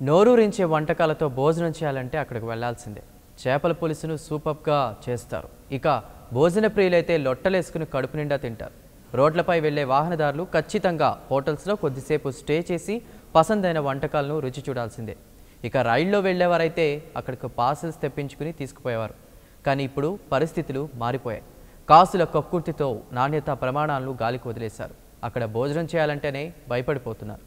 నోరూరించే వంటకాలతో భోజనం చేయాలంటే అక్కడికి వెళ్లాల్సిందే చేపల పులుసును సూపర్గా చేస్తారు ఇక భోజన ప్రియులైతే లొట్టలేసుకుని కడుపు నిండా తింటారు రోడ్లపై వెళ్లే వాహనదారులు ఖచ్చితంగా హోటల్స్లో కొద్దిసేపు స్టే చేసి పసందైన వంటకాలను రుచి చూడాల్సిందే ఇక రైల్లో వెళ్లేవారైతే అక్కడికి పార్సల్స్ తెప్పించుకుని తీసుకుపోయేవారు కానీ ఇప్పుడు పరిస్థితులు మారిపోయాయి కాసుల కక్కుర్తితో నాణ్యత ప్రమాణాలను గాలికి వదిలేశారు అక్కడ భోజనం చేయాలంటేనే భయపడిపోతున్నారు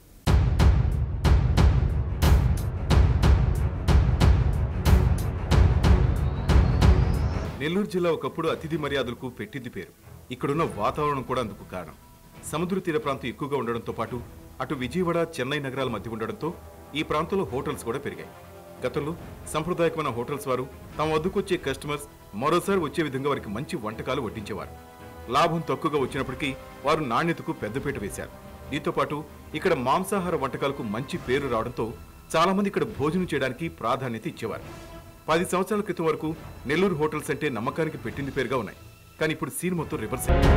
నెల్లూరు జిల్లా ఒకప్పుడు అతిథి మర్యాదలకు పెట్టింది పేరు ఇక్కడున్న వాతావరణం కూడా అందుకు కారణం సముద్ర తీర ప్రాంతం ఎక్కువగా ఉండడంతో పాటు అటు విజయవాడ చెన్నై నగరాల మధ్య ఉండడంతో ఈ ప్రాంతంలో హోటల్స్ కూడా పెరిగాయి గతంలో సంప్రదాయకమైన హోటల్స్ వారు తమ వద్దకు వచ్చే కస్టమర్స్ మరోసారి వచ్చే విధంగా వారికి మంచి వంటకాలు వడ్డించేవారు లాభం తక్కువగా వచ్చినప్పటికీ వారు నాణ్యతకు పెద్దపీట వేశారు దీంతో పాటు ఇక్కడ మాంసాహార వంటకాలకు మంచి పేరు రావడంతో చాలా మంది ఇక్కడ భోజనం చేయడానికి ప్రాధాన్యత ఇచ్చేవారు పది సంవత్సరాల క్రితం వరకు నెల్లూరు హోటల్స్ అంటే నమ్మకానికి పెట్టింది పేరుగా ఉన్నాయి కానీ ఇప్పుడు సీన్ మొత్తం రివర్స్ అయింది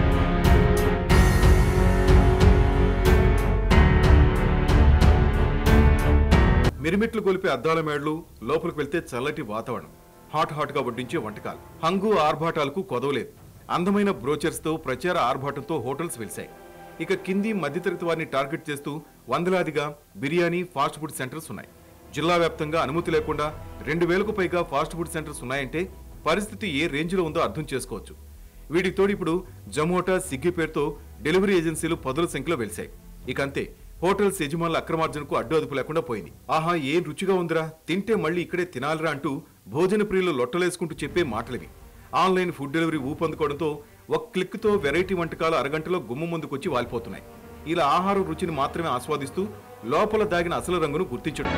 మిరిమిట్లు గొలిపే అద్దాల మేడలు లోపలికి వెళ్తే చల్లటి వాతావరణం హాట్ హాట్ గా వడ్డించే వంటకాలు హంగు ఆర్భాటాలకు కొదవలేదు అందమైన బ్రోచర్స్ తో ప్రచార ఆర్భాటంతో హోటల్స్ వెలిశాయి ఇక కింది మధ్యతరగతి వారిని టార్గెట్ చేస్తూ వందలాదిగా బిర్యానీ ఫాస్ట్ ఫుడ్ సెంటర్స్ ఉన్నాయి జిల్లా వ్యాప్తంగా అనుమతి లేకుండా రెండు వేలకు పైగా ఫాస్ట్ ఫుడ్ సెంటర్స్ ఉన్నాయంటే పరిస్థితి ఏ రేంజ్ లో ఉందో అర్థం చేసుకోవచ్చు వీటికి తోడు ఇప్పుడు జొమాటో స్విగ్గీ పేరుతో డెలివరీ ఏజెన్సీలు పదుల సంఖ్యలో వెలిశాయి ఇక అంతే హోటల్స్ యజమానుల అక్రమార్జనకు అడ్డు అదుపు లేకుండా పోయింది ఆహా ఏం రుచిగా ఉందిరా తింటే మళ్ళీ ఇక్కడే తినాలిరా అంటూ భోజన ప్రియులు లొట్టలేసుకుంటూ చెప్పే మాటలివి ఆన్లైన్ ఫుడ్ డెలివరీ ఊపందుకోవడంతో ఒక క్లిక్తో వెరైటీ వంటకాలు అరగంటలో గుమ్మ ముందుకొచ్చి వాలిపోతున్నాయి ఇలా ఆహారం రుచిని మాత్రమే ఆస్వాదిస్తూ లోపల దాగిన అసలు రంగును గుర్తించడం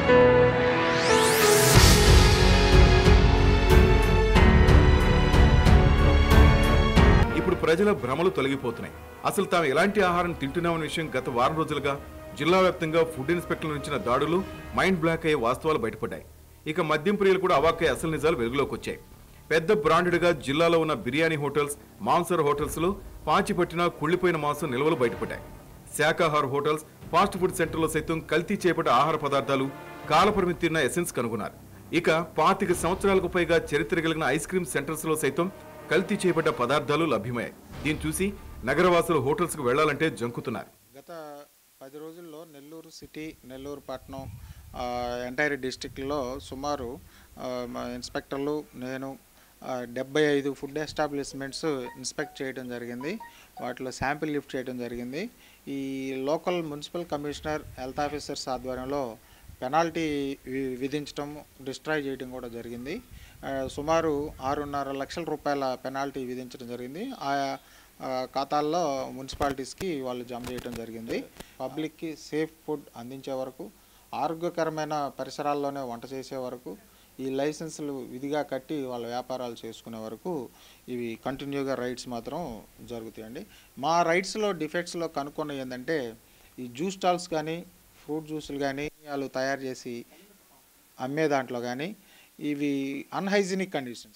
ఇప్పుడు ప్రజల భ్రమలు తొలగిపోతున్నాయి అసలు తాము ఎలాంటి ఆహారం తింటున్నామనే విషయం గత వారం రోజులుగా జిల్లా వ్యాప్తంగా ఫుడ్ ఇన్స్పెక్టర్ల నుంచిన దాడులు మైండ్ బ్లాక్ అయ్యే వాస్తవాలు బయటపడ్డాయి ఇక మద్యం ప్రియులు కూడా అవాక్కయ్యే అసలు నిజాలు వెలుగులోకి వచ్చాయి పెద్ద బ్రాండెడ్గా జిల్లాలో ఉన్న బిర్యానీ హోటల్స్ మాంసర్ హోటల్స్లో పాచిపట్టిన కుళ్ళిపోయిన మాంసం నిల్వలు బయటపడ్డాయి శాకాహార హోటల్స్ ఫాస్ట్ ఫుడ్ సెంటర్లో సైతం కల్తీ చేపట్టే ఆహార పదార్థాలు కాలపరిమితి తీరిన ఎసెన్స్ కనుగొన్నారు ఇక పాతిక సంవత్సరాలకు పైగా చరిత్ర కలిగిన ఐస్ క్రీమ్ సెంటర్స్ లో సైతం కల్తీ చేయబడ్డ పదార్థాలు లభ్యమయ్యాయి దీన్ని చూసి నగరవాసులు హోటల్స్ కు వెళ్లాలంటే జంకుతున్నారు గత పది రోజుల్లో నెల్లూరు సిటీ నెల్లూరు పట్టణం ఆ, ఎంటైర్ డిస్టిక్లో సుమారు ఆ, మా ఇన్స్పెక్టర్లు నేను ఆ, డెబ్బై ఐదు ఫుడ్ ఎస్టాబ్లిష్మెంట్స్ ఇన్స్పెక్ట్ చేయడం జరిగింది వాటిలో శాంపిల్ లిఫ్ట్ చేయడం జరిగింది ఈ local municipal commissioner health officers ఆధ్వర్యంలో పెనాల్టీ వి- విధించడం డిస్ట్రాయ్ చేయడం కూడా జరిగింది ఆ, సుమారు ఆరున్నర లక్షల రూపాయల పెనాల్టీ విధించడం జరిగింది ఆయా ఆ, ఖాతాల్లో మున్సిపాలిటీస్కి వాళ్ళు జమ చేయడం జరిగింది పబ్లిక్కి సేఫ్ ఫుడ్ అందించే వరకు ఆరోగ్యకరమైన పరిసరాల్లోనే వంట చేసే వరకు ఈ లైసెన్సులు విధిగా కట్టి వాళ్ళ వ్యాపారాలు చేసుకునే వరకు ఇవి కంటిన్యూగా రైడ్స్ మాత్రం జరుగుతాయండి మా రైడ్స్లో డిఫెక్ట్స్లో కనుక్కున్న ఏంటంటే ఈ జ్యూస్ స్టాల్స్ కానీ ఫ్రూట్ జ్యూసులు కానీ వాళ్ళు తయారు చేసి అమ్మే దాంట్లో కానీ ఇవి అన్హైజీనిక్ కండిషన్స్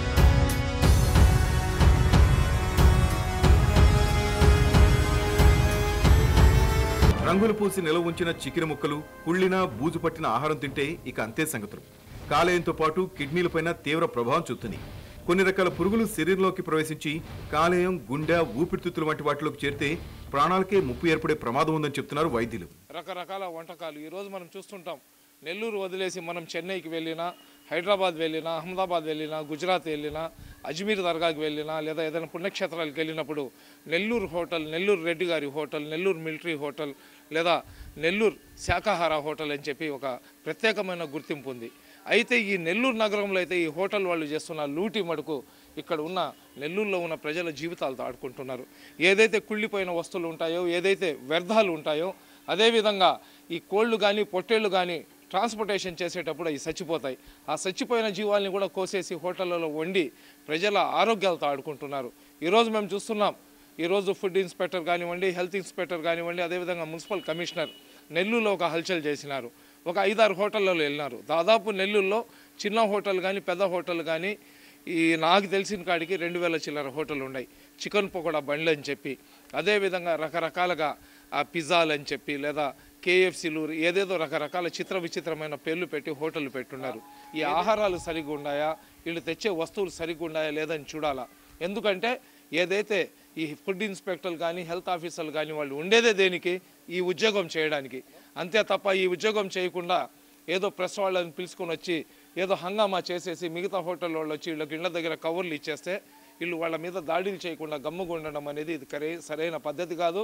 రంగులు పూసి నిలవ ఉంచిన చికెన్ ముక్కలు కుళ్ళిన బూజు పట్టిన ఆహారం తింటే ఇక అంతే సంగతులు కాలేయంతో పాటు కిడ్నీలపైన తీవ్ర ప్రభావం చూపుతుంది కొన్ని రకాల పురుగులు శరీరంలోకి ప్రవేశించి కాలేయం గుండె ఊపిరితిత్తులు వంటి వాటిలోకి చేరితే ప్రాణాలకే ముప్పు ఏర్పడే ప్రమాదం ఉందని చెప్తున్నారు వైద్యులు రకరకాల వంటకాలు ఈరోజు మనం చూస్తుంటాం నెల్లూరు వదిలేసి మనం చెన్నైకి వెళ్ళినా హైదరాబాద్ వెళ్ళినా అహ్మదాబాద్ వెళ్ళినా గుజరాత్ వెళ్ళినా అజ్మీర్ దర్గాకి వెళ్ళినా లేదా ఏదైనా పుణ్యక్షేత్రాలకు వెళ్ళినప్పుడు నెల్లూరు హోటల్ నెల్లూరు రెడ్డి గారి హోటల్ నెల్లూరు మిలిటరీ హోటల్ లేదా నెల్లూరు శాకాహార హోటల్ అని చెప్పి ఒక ప్రత్యేకమైన గుర్తింపు ఉంది అయితే ఈ నెల్లూరు నగరంలో అయితే ఈ హోటల్ వాళ్ళు చేస్తున్న లూటి మడుకు ఇక్కడ ఉన్న నెల్లూరులో ఉన్న ప్రజల జీవితాలతో ఆడుకుంటున్నారు ఏదైతే కుళ్ళిపోయిన వస్తువులు ఉంటాయో ఏదైతే వ్యర్థాలు ఉంటాయో అదేవిధంగా ఈ కోళ్ళు కానీ పొట్టేళ్ళు కానీ ట్రాన్స్పోర్టేషన్ చేసేటప్పుడు అవి చచ్చిపోతాయి ఆ చచ్చిపోయిన జీవాల్ని కూడా కోసేసి హోటళ్ళలో వండి ప్రజల ఆరోగ్యాలతో ఆడుకుంటున్నారు ఈరోజు మేము చూస్తున్నాం ఈరోజు ఫుడ్ ఇన్స్పెక్టర్ కానివ్వండి హెల్త్ ఇన్స్పెక్టర్ కానివ్వండి అదేవిధంగా మున్సిపల్ కమిషనర్ నెల్లూరులో ఒక హల్చల్ చేసినారు ఒక ఐదారు హోటళ్ళలో వెళ్ళినారు దాదాపు నెల్లూరులో చిన్న హోటల్ కానీ పెద్ద హోటల్ కానీ ఈ నాకు తెలిసిన కాడికి రెండు వేల చిల్లర హోటల్ ఉన్నాయి చికెన్ పకోడా బండ్లు అని చెప్పి అదేవిధంగా రకరకాలుగా ఆ పిజ్జాలు అని చెప్పి లేదా కేఎఫ్సీలు ఏదేదో రకరకాల చిత్ర విచిత్రమైన పేర్లు పెట్టి హోటళ్ళు పెట్టున్నారు ఈ ఆహారాలు సరిగ్గా ఉన్నాయా వీళ్ళు తెచ్చే వస్తువులు సరిగ్గా ఉన్నాయా లేదని చూడాలా ఎందుకంటే ఏదైతే ఈ ఫుడ్ ఇన్స్పెక్టర్లు కానీ హెల్త్ ఆఫీసర్లు కానీ వాళ్ళు ఉండేదే దేనికి ఈ ఉద్యోగం చేయడానికి అంతే తప్ప ఈ ఉద్యోగం చేయకుండా ఏదో ప్రెస్ వాళ్ళని పిలుచుకొని వచ్చి ఏదో హంగామా చేసేసి మిగతా హోటల్ వాళ్ళు వచ్చి వీళ్ళకి ఇళ్ళ దగ్గర కవర్లు ఇచ్చేస్తే వీళ్ళు వాళ్ళ మీద దాడులు చేయకుండా గమ్ముగా ఉండడం అనేది ఇది కరే సరైన పద్ధతి కాదు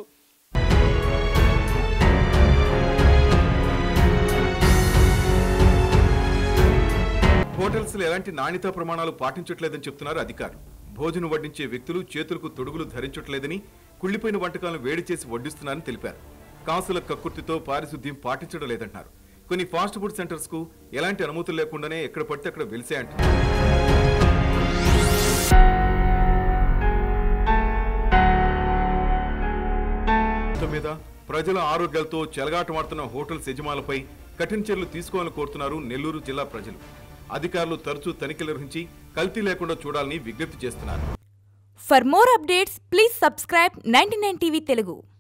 హోటల్స్ లో ఎలాంటి నాణ్యతా ప్రమాణాలు పాటించట్లేదని చెప్తున్నారు అధికారులు భోజనం వడ్డించే వ్యక్తులు చేతులకు తొడుగులు ధరించట్లేదని కుళ్ళిపోయిన వంటకాలను వేడి చేసి వడ్డిస్తున్నారని తెలిపారు కాసుల కక్కుర్తితో పారిశుద్ధ్యం పాటించడం లేదంటున్నారు కొన్ని ఫాస్ట్ ఫుడ్ సెంటర్స్ కు ఎలాంటి అనుమతులు లేకుండానే ఎక్కడ పడితే అక్కడ వెలిసాయంటున్నారు మొత్తం మీద ప్రజల ఆరోగ్యాలతో చెలగాటమాడుతున్న హోటల్స్ యజమానులపై కఠిన చర్యలు తీసుకోవాలని కోరుతున్నారు నెల్లూరు జిల్లా ప్రజలు అధికారులు తరచూ తనిఖీలు నిర్వహించి కల్తీ లేకుండా చూడాలని విజ్ఞప్తి చేస్తున్నారు For more updates, please subscribe 99 TV Telugu.